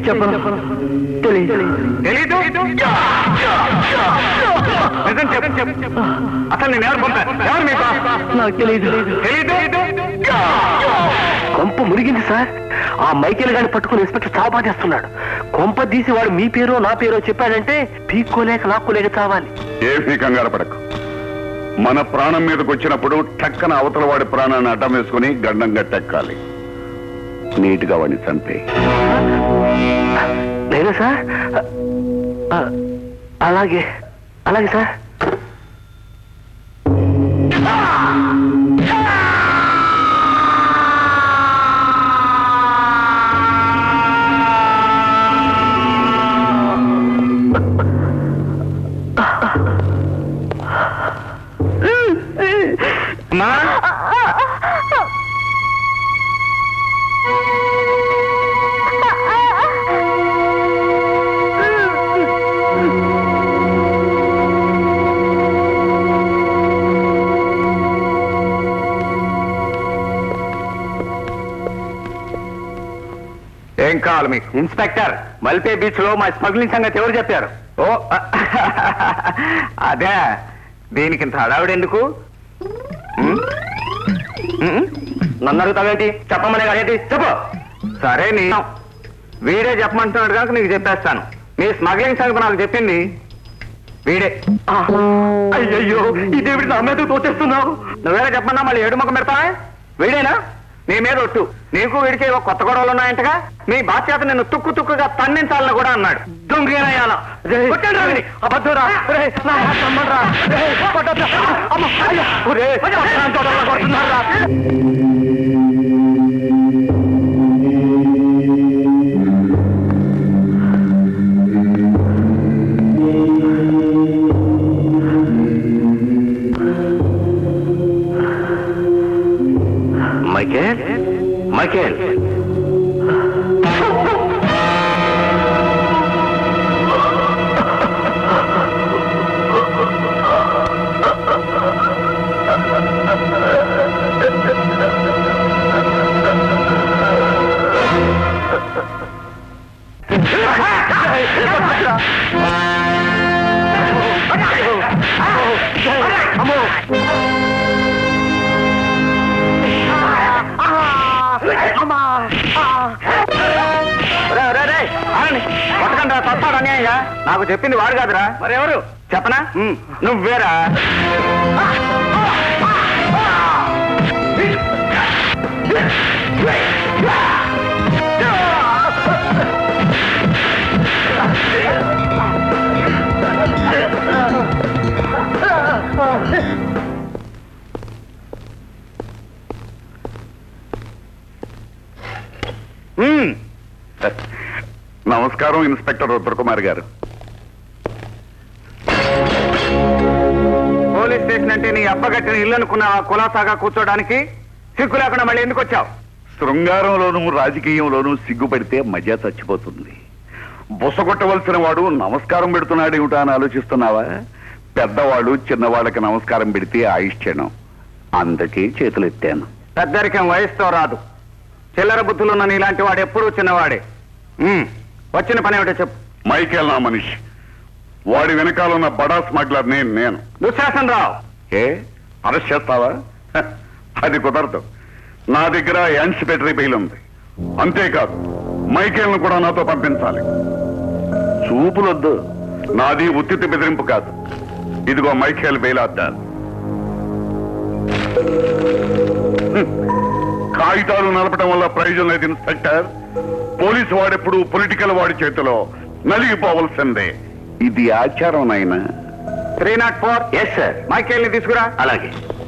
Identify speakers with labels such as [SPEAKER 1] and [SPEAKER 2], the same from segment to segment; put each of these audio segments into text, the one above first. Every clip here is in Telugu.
[SPEAKER 1] చెప్పను తెలియదు
[SPEAKER 2] తెలీదు నిజం చెప్పు అసలు నేను ఎవరు పంపా ఎవరు మీ బాస్
[SPEAKER 1] నాకు తెలియదు
[SPEAKER 2] తెలీదు
[SPEAKER 1] కొంప మురిగింది సార్ ఆ మైకేల్ గారిని పట్టుకుని ఇన్స్పెక్టర్ చావు బాధేస్తున్నాడు కొంప తీసి వాడు మీ పేరో నా పేరో చెప్పాడంటే పీక్కోలేక లాక్కోలేక చావాలి
[SPEAKER 3] ఏమీ కంగారు పడకు మన ప్రాణం మీదకి వచ్చినప్పుడు టక్కన అవతల వాడి ప్రాణాన్ని అడ్డం వేసుకుని గండం గట్టెక్కాలి నీట్గా వాడిని చంపే
[SPEAKER 1] నేనా సార్ ఆ, అలాగే అలాగే సార్
[SPEAKER 2] అమ్మా ఏం కావాలి మీకు ఇన్స్పెక్టర్ మల్పే బీచ్ లో మా స్మగ్లింగ్ సంగతి ఎవరు చెప్పారు ఓ అదే దీనికి ఇంత హడావిడి ఎందుకు ఉమ్? ఉమ్? నన్ను అడుగుతావేంటి చెప్పమనే ఏంటి చెప్పు సరే నీ వీడే చెప్పమంటున్నాడు కనుక నీకు చెప్పేస్తాను మీ స్మగ్లింగ్ సంగతి నాకు చెప్పింది వీడే అయ్యయ్యో ఇదేవిడి నా మీద తోచేస్తున్నావు నువ్వేలా చెప్పమన్నా మళ్ళీ ఏడు ముఖం పెడతావా వీడేనా నీ మీద ఒట్టు నీకు వీడికి ఒక కొత్త గొడవలు ఉన్నాయంటగా మీ బాధ్యత నిన్ను తుక్కు తుక్కుగా తన్నించాలని కూడా అన్నాడు దొంగేనయ్యాల అబద్ధరా
[SPEAKER 1] మైకేల్ మైకేల్
[SPEAKER 2] కొట్టకండి తస్తాడు అన్యాయంగా నాకు చెప్పింది వాడు కాదురా మరి ఎవరు చెప్పనా నువ్వేరా
[SPEAKER 3] హ్మ్. నమస్కారం ఇన్స్పెక్టర్ రుద్రకుమార్ గారు
[SPEAKER 2] పోలీస్ స్టేషన్ అంటే నీ అబ్బగట్టిన ఇల్లు అనుకున్న కులాసాగా కూర్చోడానికి సిగ్గు లేకుండా మళ్ళీ ఎందుకు వచ్చావు
[SPEAKER 3] శృంగారంలోనూ రాజకీయంలోనూ సిగ్గుపడితే మజా చచ్చిపోతుంది బుసగొట్టవలసిన వాడు నమస్కారం పెడుతున్నాడేమిటా అని ఆలోచిస్తున్నావా పెద్దవాళ్ళు చిన్నవాళ్ళకి నమస్కారం పెడితే ఆయుష్యనం అందుకే చేతులెత్తాను
[SPEAKER 2] పెద్దరికం వయసుతో రాదు చిల్లర బుద్ధులున్న నీలాంటి వాడు ఎప్పుడూ చిన్నవాడే ఉమ్, వచ్చిన పని ఏమిటో చెప్పు
[SPEAKER 3] మైకేల్ నా మనిషి వాడి వెనకాలన్న బడా స్మగ్లర్ని నేను
[SPEAKER 2] దుశ్శాసన రావు
[SPEAKER 3] ఏ అరెస్ట్ చేస్తావా హ, అది కుదరదు నా దగ్గర యాంటిసిపేటరీ బెయిల్ ఉంది అంతేకాదు మైకేల్ను కూడా నాతో పంపించాలి చూపులొద్దు నాది ఉత్తితి బెదిరింపు కాదు ఇదిగో మైకేల్ బెయిల్ అద్దాలు హ్మ్. కాగితాలు నడపడం వల్ల ప్రయోజనం లేదు ఇన్స్పెక్టర్ పోలీసు వాడెప్పుడు పొలిటికల్ వాడి చేతిలో నలిగిపోవలసిందే ఇది ఆచారం నాయనా
[SPEAKER 2] three not four
[SPEAKER 1] S sir
[SPEAKER 2] మైకేల్ని తీసుకురా
[SPEAKER 1] అలాగే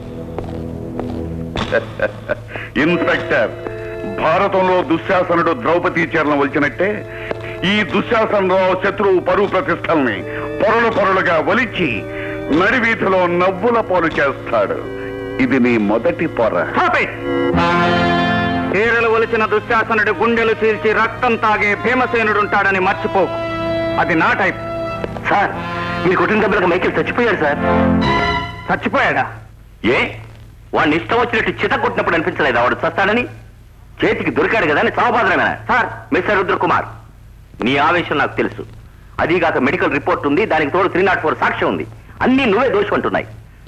[SPEAKER 3] ఇన్స్పెక్టర్ భారతంలో దుశ్శాసనుడు ద్రౌపదీ చరణం వచ్చినట్టే ఈ దుశ్శాసనరావు శత్రువు పరువు ప్రతిష్టల్ని పొరలు పొరలుగా ఒలిచి నడివీధిలో నవ్వుల పోలు చేస్తాడు ఇది నీ మొదటి పొర
[SPEAKER 2] Stop it! చీరలు ఒలిచిన దుశ్శాసనుడి గుండెలు చీల్చి రక్తం తాగే భీమసేనుడు ఉంటాడని మర్చిపోకు అది నా టైప్
[SPEAKER 1] సార్ మీరు కొట్టిన దెబ్బలకు మైకేల్ చచ్చిపోయాడు సార్
[SPEAKER 2] చచ్చిపోయాడా
[SPEAKER 1] ఏ వాడిని ఇష్టం వచ్చినట్టు చిత కొట్టినప్పుడు అనిపించలేదా వాడు చస్తాడని చేతికి దొరికాడు కదా అని చావబాదరమేనా సార్ మిస్టర్ రుద్రకుమార్
[SPEAKER 2] నీ ఆవేశం నాకు తెలుసు అదీగాక మెడికల్ రిపోర్ట్ ఉంది దానికి తోడు త్రీ నాట్ ఫోర్ సాక్ష్యం ఉంది అన్నీ నువ్వే దోషం అంటున్నాయి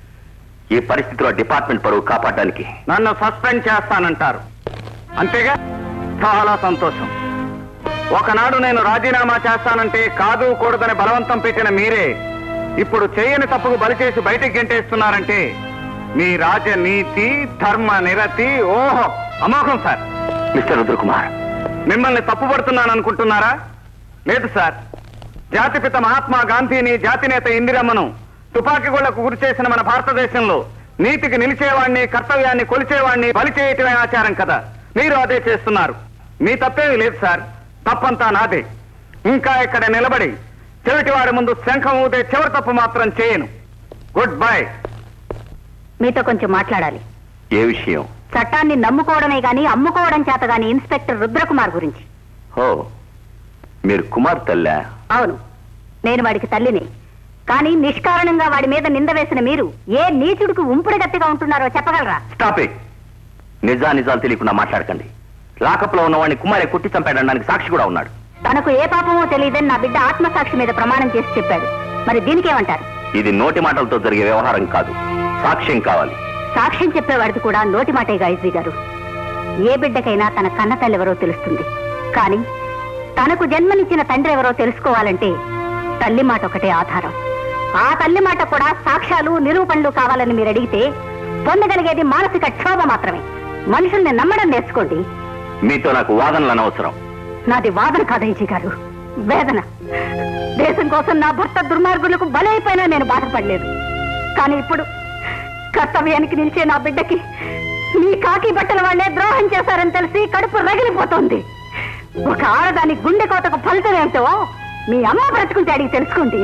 [SPEAKER 2] ఈ పరిస్థితిలో డిపార్ట్మెంట్ పరువు కాపాడడానికి
[SPEAKER 4] నన్ను సస్పెండ్ చేస్తానంటారు అంతేగా చాలా సంతోషం ఒకనాడు నేను రాజీనామా చేస్తానంటే కాదు కూడదని బలవంతం పెట్టిన మీరే ఇప్పుడు చేయని తప్పుకు బలి చేసి బయటికి గెంటేస్తున్నారంటే మీ రాజనీతి ధర్మ నిరతి ఓహో అమోఘం సార్
[SPEAKER 2] మిస్టర్ రుద్రకుమార్
[SPEAKER 4] మిమ్మల్ని తప్పుపడుతున్నాను అనుకుంటున్నారా లేదు సార్ జాతిపిత మహాత్మా గాంధీని జాతినేత ఇందిరమ్మను తుపాకీ గుళ్లకు గురి చేసిన మన భారతదేశంలో నీతికి నిలిచేవాణ్ణి కర్తవ్యాన్ని కొలిచేవాణ్ణి బలి చేయటమే ఆచారం కదా మీరు అదే చేస్తున్నారు మీ తప్పేమీ లేదు సార్ తప్పంతా నాదే ఇంకా ఇక్కడ నిలబడి చెవిటివాడి ముందు శంఖం ఊదే చివరి తప్పు మాత్రం చేయను గుడ్ బై
[SPEAKER 5] మీతో కొంచెం మాట్లాడాలి
[SPEAKER 2] ఏ విషయం
[SPEAKER 5] చట్టాన్ని నమ్ముకోవడమే గాని అమ్ముకోవడం చేత గాని ఇన్స్పెక్టర్ రుద్రకుమార్ గురించి
[SPEAKER 2] ఓ మీరు కుమార్ తల్లా
[SPEAKER 5] అవును నేను వాడికి తల్లిని కానీ నిష్కారణంగా వాడి మీద నింద వేసిన మీరు ఏ నీచుడికి ఉంపుడు గట్టిగా ఉంటున్నారో చెప్పగలరా
[SPEAKER 2] స్టాప్ ఇట్ నిజా నిజాలు తెలియకుండా మాట్లాడకండి లాకప్లో ఉన్నవాడిని కుమారే కుట్టి చంపాడడానికి సాక్షి కూడా ఉన్నాడు
[SPEAKER 5] తనకు ఏ పాపమో తెలియదని నా బిడ్డ ఆత్మసాక్షి మీద ప్రమాణం చేసి చెప్పాడు మరి దీనికేమంటారు
[SPEAKER 2] ఇది నోటి మాటలతో జరిగే వ్యవహారం కాదు సాక్ష్యం కావాలి
[SPEAKER 5] సాక్ష్యం చెప్పేవాడిది కూడా నోటి మాటే గాయత్రి గారు ఏ బిడ్డకైనా తన కన్న తల్లి ఎవరో తెలుస్తుంది కానీ తనకు జన్మనిచ్చిన తండ్రి ఎవరో తెలుసుకోవాలంటే తల్లి మాట ఒకటే ఆధారం ఆ తల్లి మాట కూడా సాక్ష్యాలు నిరూపణలు కావాలని మీరు అడిగితే పొందగలిగేది మానసిక క్షోభ మాత్రమే మనుషుల్ని నమ్మడం నేర్చుకోండి
[SPEAKER 2] మీతో నాకు వాదనలు అనవసరం
[SPEAKER 5] నాది వాదన కాదయ్యజీ గారు వేదన దేశం కోసం నా భర్త దుర్మార్గులకు బలైపోయినా నేను బాధపడలేదు కానీ ఇప్పుడు కర్తవ్యానికి నిలిచే నా బిడ్డకి మీ కాకి బట్టల వాళ్లే ద్రోహం చేశారని తెలిసి కడుపు రగిలిపోతోంది ఒక ఆడదాని గుండె కోతకు ఫలితం ఏమిటో మీ అమ్మ బ్రతుకుంటే అడిగి తెలుసుకోండి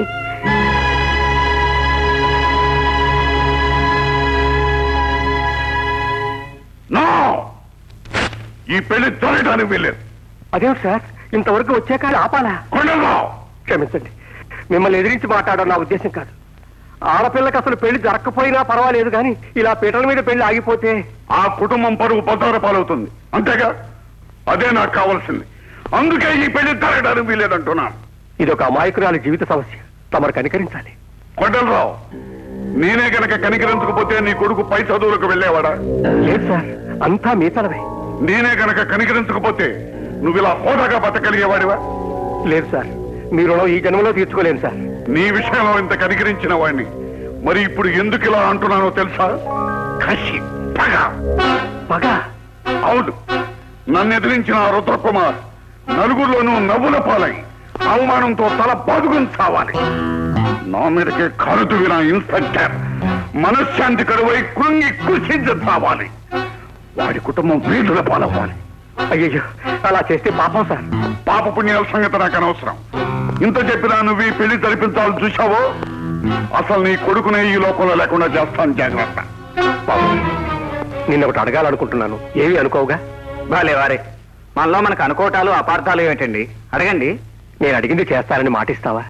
[SPEAKER 3] నో ఈ పెళ్లి జరగడానికి వీల్లేదు
[SPEAKER 1] అదేం సార్ ఇంతవరకు వచ్చాక ఆపాలా
[SPEAKER 3] కొండలరావు
[SPEAKER 1] క్షమించండి మిమ్మల్ని ఎదిరించి మాట్లాడడం నా ఉద్దేశం కాదు ఆడపిల్లకి అసలు పెళ్లి జరగకపోయినా పర్వాలేదు కానీ ఇలా పీటల మీద పెళ్లి ఆగిపోతే
[SPEAKER 3] ఆ కుటుంబం పరువు పదార పాలవుతుంది అంతేగా అదే నాకు కావాల్సింది అందుకే ఈ పెళ్లి జరగడానికి వీల్లేదంటున్నాను
[SPEAKER 1] ఇది ఒక అమాయకురాలి జీవిత సమస్య తమరు కనికరించాలి
[SPEAKER 3] కొండలరావు నేనే గనక కనికరించకపోతే నీ కొడుకు పై చదువులకు వెళ్ళేవాడా
[SPEAKER 1] లేదు సార్ అంతా మీ తలవే
[SPEAKER 3] నేనే గనక కనికరించకపోతే నువ్వు ఇలా హోదాగా బతకలిగేవాడివా
[SPEAKER 1] లేదు సార్ మీ రుణం ఈ జన్మలో తీర్చుకోలేను సార్
[SPEAKER 3] నీ విషయంలో ఇంత కనికరించిన వాడిని మరి ఇప్పుడు ఎందుకు ఇలా అంటున్నానో తెలుసా కసి పగ
[SPEAKER 1] పగ
[SPEAKER 3] అవును నన్ను ఎదిరించిన ఆ రుద్రకుమార్ నలుగురిలోనూ నవ్వుల పాలై అవమానంతో తల బాదుకుని చావాలి నా మీదకే కరుదు విన ఇన్స్పెక్టర్ మనశ్శాంతి కరువై కృంగి కృషించి చావాలి వాడి కుటుంబం వీధుల పాలవ్వాలి
[SPEAKER 1] అయ్యయ్యో అలా చేస్తే పాపం సార్
[SPEAKER 3] పాప పుణ్యాల సంగతి నాకు అనవసరం ఇంత చెప్పినా నువ్వు ఈ పెళ్లి జరిపించాలని చూశావో అసలు నీ కొడుకునే ఈ లోకంలో లేకుండా చేస్తాను జాగ్రత్త
[SPEAKER 1] బాబు నిన్న ఒకటి అడగాలనుకుంటున్నాను ఏవి అనుకోవుగా
[SPEAKER 4] భలే వారే మనలో మనకు అనుకోవటాలు అపార్థాలు ఏమిటండి అడగండి
[SPEAKER 1] నేను అడిగింది చేస్తానని మాటిస్తావా